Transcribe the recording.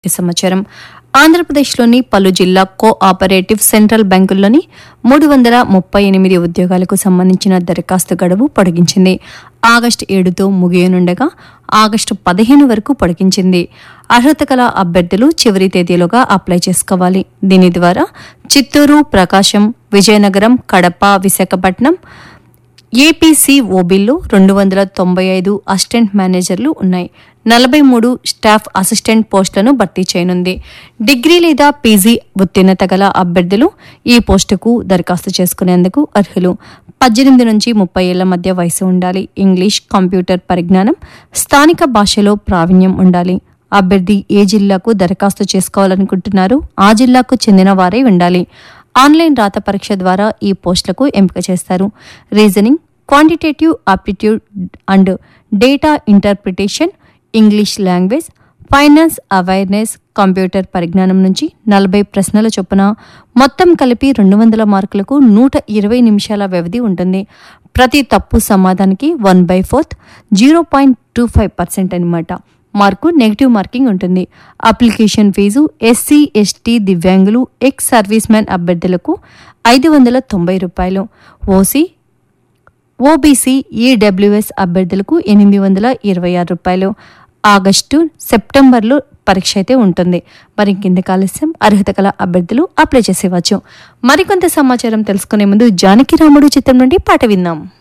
ఈ సమాచారం ఆంధ్రప్రదేశ్లోని పలు జిల్లా కో ఆపరేటివ్ సెంట్రల్ బ్యాంకుల్లోని మూడు వందల ముప్పై ఎనిమిది ఉద్యోగాలకు సంబంధించిన దరఖాస్తు గడువు పొడిగించింది ఆగస్టు ఏడుతో ముగియనుండగా ఆగస్టు పదిహేను వరకు పొడిగించింది అర్హత గల అభ్యర్థులు చివరి తేదీలోగా అప్లై చేసుకోవాలి దీని ద్వారా చిత్తూరు ప్రకాశం విజయనగరం కడప విశాఖపట్నం ఏపీసీ ఓబీల్లో రెండు వందల తొంభై ఐదు అసిస్టెంట్ మేనేజర్లు ఉన్నాయి నలభై మూడు స్టాఫ్ అసిస్టెంట్ పోస్టులను భర్తీ చేయనుంది డిగ్రీ లేదా పీజీ ఉత్తీర్ణత గల అభ్యర్థులు ఈ పోస్టుకు దరఖాస్తు చేసుకునేందుకు అర్హులు పద్దెనిమిది నుంచి ముప్పై ఏళ్ల మధ్య వయసు ఉండాలి ఇంగ్లీష్ కంప్యూటర్ పరిజ్ఞానం స్థానిక భాషలో ప్రావీణ్యం ఉండాలి అభ్యర్థి ఏ జిల్లాకు దరఖాస్తు చేసుకోవాలనుకుంటున్నారో ఆ జిల్లాకు చెందిన వారే ఉండాలి ఆన్లైన్ రాత పరీక్ష ద్వారా ఈ పోస్టులకు ఎంపిక చేస్తారు reasoning quantitative aptitude and data interpretation English language finance awareness computer పరిజ్ఞానం నుంచి నలభై ప్రశ్నల చొప్పున మొత్తం కలిపి రెండు వందల మార్కులకు నూట ఇరవై నిమిషాల వ్యవధి ఉంటుంది ప్రతి తప్పు సమాధానికి one by fourth zero point two five percent అనమాట మార్కు నెగిటివ్ మార్కింగ్ ఉంటుంది అప్లికేషన్ ఫీజు ఎస్సీ ఎస్టీ దివ్యాంగులు ఎక్స్ సర్వీస్ మ్యాన్ అభ్యర్థులకు ఐదు వందల తొంభై రూపాయలు ఓసీ ఓబీసీ ఈడబ్ల్యూఎస్ అభ్యర్థులకు ఎనిమిది వందల ఇరవై ఆరు రూపాయలు ఆగస్టు సెప్టెంబర్లో పరీక్ష అయితే ఉంటుంది మరి కింద ఆలస్యం అర్హత గల అభ్యర్థులు అప్లై చేసేవచ్చు మరికొంత సమాచారం తెలుసుకునే ముందు జానకి రాముడు చిత్రం నుండి పాట విందాం